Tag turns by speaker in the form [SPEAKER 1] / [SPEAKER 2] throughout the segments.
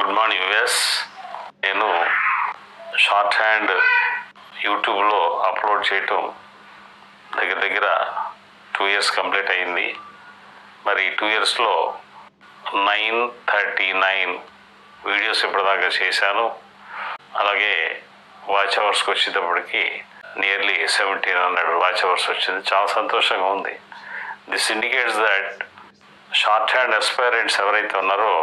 [SPEAKER 1] good morning US నేను shorthand యూట్యూబ్లో upload చేయటం దగ్గర దగ్గర టూ ఇయర్స్ కంప్లీట్ అయింది మరి టూ ఇయర్స్లో నైన్ థర్టీ నైన్ వీడియోస్ ఇప్పటిదాకా చేశాను అలాగే వాచ్ అవర్స్కి వచ్చేటప్పటికి nearly seventeen hundred watch hours వచ్చింది చాలా సంతోషంగా ఉంది this indicates that shorthand aspirants ఎవరైతే ఉన్నారో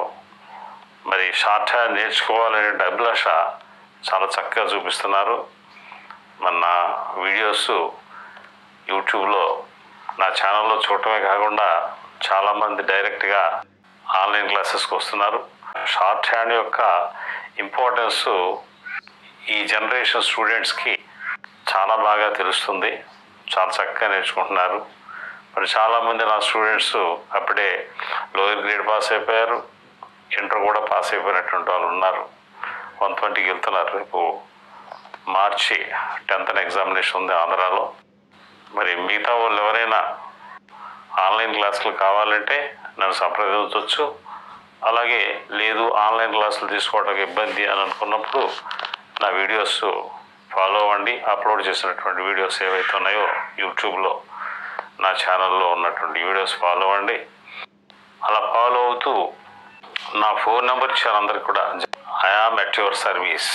[SPEAKER 1] మరి షార్ట్ హ్యాండ్ నేర్చుకోవాలనే అభిలాష చాలా చక్కగా చూపిస్తున్నారు మన వీడియోస్ యూట్యూబ్లో నా ఛానల్లో చూడటమే కాకుండా చాలామంది డైరెక్ట్గా ఆన్లైన్ క్లాసెస్కి వస్తున్నారు షార్ట్ హ్యాండ్ యొక్క ఇంపార్టెన్స్ ఈ జనరేషన్ స్టూడెంట్స్కి చాలా బాగా తెలుస్తుంది చాలా చక్కగా నేర్చుకుంటున్నారు మరి చాలామంది నా స్టూడెంట్స్ అప్పుడే లోయర్ గ్రేడ్ పాస్ అయిపోయారు ఇంటర్ కూడా పాస్ అయిపోయినటువంటి వాళ్ళు ఉన్నారు వన్ ట్వంటీకి వెళ్తున్నారు రేపు మార్చి టెన్త్ ఎగ్జామినేషన్ ఉంది ఆంధ్రాలో మరి మిగతా వాళ్ళు ఎవరైనా ఆన్లైన్ క్లాసులు కావాలంటే నన్ను సంప్రదించవచ్చు అలాగే లేదు ఆన్లైన్ క్లాసులు తీసుకోవడానికి ఇబ్బంది అని అనుకున్నప్పుడు నా వీడియోస్ ఫాలో అవ్వండి అప్లోడ్ చేసినటువంటి వీడియోస్ ఏవైతే ఉన్నాయో యూట్యూబ్లో నా ఛానల్లో ఉన్నటువంటి వీడియోస్ ఫాలో అవ్వండి అలా ఫాలో అవుతూ నా ఫోన్ నెంబర్ ఇచ్చాను అందరికి కూడా ఐఆమ్ ఎట్ యువర్ సర్వీస్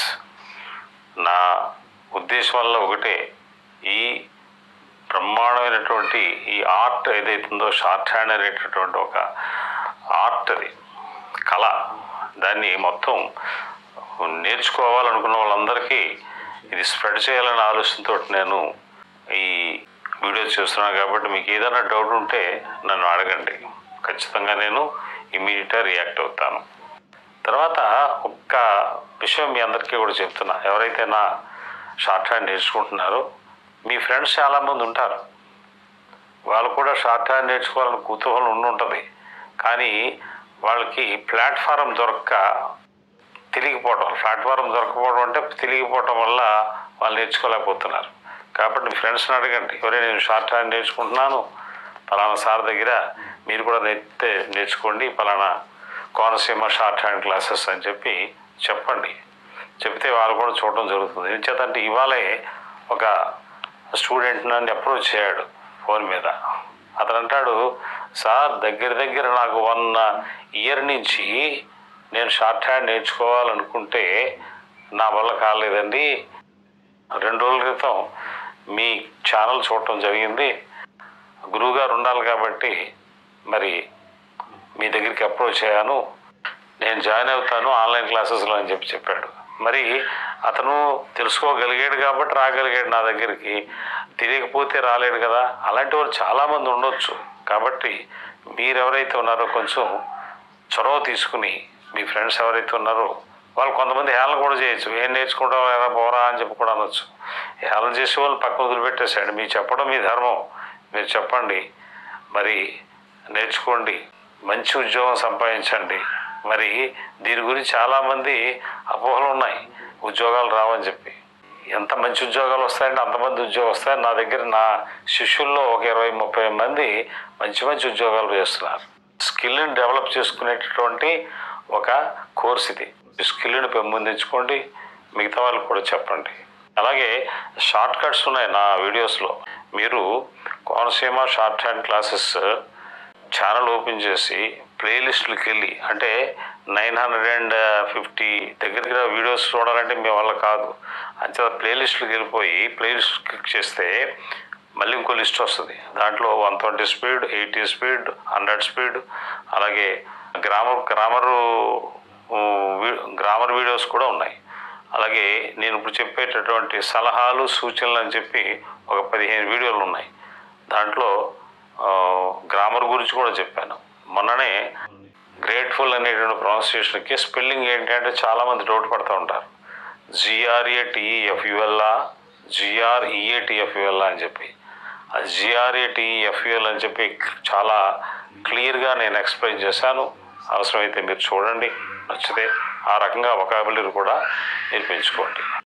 [SPEAKER 1] నా ఉద్దేశం వల్ల ఒకటే ఈ బ్రహ్మాండమైనటువంటి ఈ ఆర్ట్ ఏదైతుందో షార్ట్ హ్యాండ్ అనేటటువంటి ఒక ఆర్ట్ అది కళ దాన్ని మొత్తం నేర్చుకోవాలనుకున్న వాళ్ళందరికీ ఇది స్ప్రెడ్ చేయాలనే ఆలోచనతో నేను ఈ వీడియో చేస్తున్నాను కాబట్టి మీకు ఏదైనా డౌట్ ఉంటే నన్ను అడగండి ఖచ్చితంగా నేను ఇమీడియట్గా రియాక్ట్ అవుతాను తర్వాత ఒక్క విషయం మీ అందరికీ కూడా చెప్తున్నా ఎవరైతే నా షార్ట్ హ్యాండ్ నేర్చుకుంటున్నారో మీ ఫ్రెండ్స్ చాలామంది ఉంటారు వాళ్ళు కూడా షార్ట్ హ్యాండ్ నేర్చుకోవాలని కుతూహలం ఉండి ఉంటుంది కానీ వాళ్ళకి ప్లాట్ఫారం దొరక్క తెలియకపోవడం ప్లాట్ఫారం దొరకపోవడం అంటే తెలియకపోవడం వల్ల వాళ్ళు నేర్చుకోలేకపోతున్నారు కాబట్టి మీ ఫ్రెండ్స్ని అడగండి ఎవరైనా నేను షార్ట్ హ్యాండ్ నేర్చుకుంటున్నాను పలానా సార్ దగ్గర మీరు కూడా నేర్తే నేర్చుకోండి పలానా కోనసీమ షార్ట్ హ్యాండ్ క్లాసెస్ అని చెప్పి చెప్పండి చెప్తే వాళ్ళు కూడా చూడడం జరుగుతుంది ఎందుచేతంటే ఇవాళే ఒక స్టూడెంట్ నన్ను అప్రోచ్ చేయడు ఫోన్ మీద అతను అంటాడు సార్ దగ్గర దగ్గర నాకు వన్ ఇయర్ నుంచి నేను షార్ట్ హ్యాండ్ నేర్చుకోవాలనుకుంటే నా వల్ల కాలేదండి రెండు రోజుల క్రితం మీ ఛానల్ చూడటం జరిగింది గురువుగారు ఉండాలి కాబట్టి మరి మీ దగ్గరికి అప్రోచ్ అయ్యాను నేను జాయిన్ అవుతాను ఆన్లైన్ క్లాసెస్లో అని చెప్పి చెప్పాడు మరి అతను తెలుసుకోగలిగాడు కాబట్టి రాగలిగాడు నా దగ్గరికి తెలియకపోతే రాలేడు కదా అలాంటి వాళ్ళు చాలామంది ఉండొచ్చు కాబట్టి మీరు ఎవరైతే ఉన్నారో కొంచెం చొరవ తీసుకుని మీ ఫ్రెండ్స్ ఎవరైతే ఉన్నారో వాళ్ళు కొంతమంది హేళన కూడా చేయొచ్చు ఏం నేర్చుకుంటావు ఎలా పోరా అని చెప్పి కూడా అనొచ్చు హేళన చేసే వాళ్ళు పక్కన వదిలిపెట్టేసాడు మీరు చెప్పడం మీ ధర్మం మీరు చెప్పండి మరి నేర్చుకోండి మంచి ఉద్యోగం సంపాదించండి మరి దీని గురించి చాలామంది అపోహలు ఉన్నాయి ఉద్యోగాలు రావని చెప్పి ఎంత మంచి ఉద్యోగాలు వస్తాయంటే అంతమంది ఉద్యోగం వస్తాయి నా దగ్గర నా శిష్యుల్లో ఒక ఇరవై ముప్పై మంది మంచి మంచి ఉద్యోగాలు చేస్తున్నారు స్కిల్ని డెవలప్ చేసుకునేటటువంటి ఒక కోర్స్ ఇది ఈ స్కిల్ని పెంపొందించుకోండి మిగతా వాళ్ళకి కూడా చెప్పండి అలాగే షార్ట్ కట్స్ ఉన్నాయి నా వీడియోస్లో మీరు Konaseema shorthand classes channel open చేసి ప్లేలిస్ట్లకు వెళ్ళి అంటే నైన్ హండ్రెడ్ అండ్ ఫిఫ్టీ దగ్గర దగ్గర వీడియోస్ చూడాలంటే మీ వల్ల కాదు అంతే ప్లేలిస్ట్లకు వెళ్ళిపోయి ప్లేలిస్ట్ క్లిక్ చేస్తే మళ్ళీ ఇంకో లిస్ట్ వస్తుంది దాంట్లో one twenty speed eighty speed hundred speed అలాగే గ్రామర్ గ్రామరు గ్రామర్ వీడియోస్ కూడా ఉన్నాయి అలాగే నేను ఇప్పుడు చెప్పేటటువంటి సలహాలు సూచనలు అని చెప్పి ఒక పదిహేను వీడియోలు ఉన్నాయి దాంట్లో ఆ, గ్రామర్ గురించి కూడా చెప్పాను మొన్ననే గ్రేట్ఫుల్ అనేటువంటి ప్రొనౌన్సియేషన్కి స్పెల్లింగ్ ఏంటంటే చాలామంది డౌట్ పడుతూ ఉంటారు జిఆర్ఏ టిఈఎఫ్యుఎల్ఆ జిఆర్ఈఏ టిఎఫ్యుఎల్ఆ అని చెప్పి ఆ జిఆర్ఏ టిఈఎఫ్యుఎల్ అని చెప్పి చాలా క్లియర్గా నేను ఎక్స్ప్లెయిన్ చేశాను అవసరమైతే మీరు చూడండి నచ్చితే ఆ రకంగా వొకాబులరీ కూడా నేర్పించుకోండి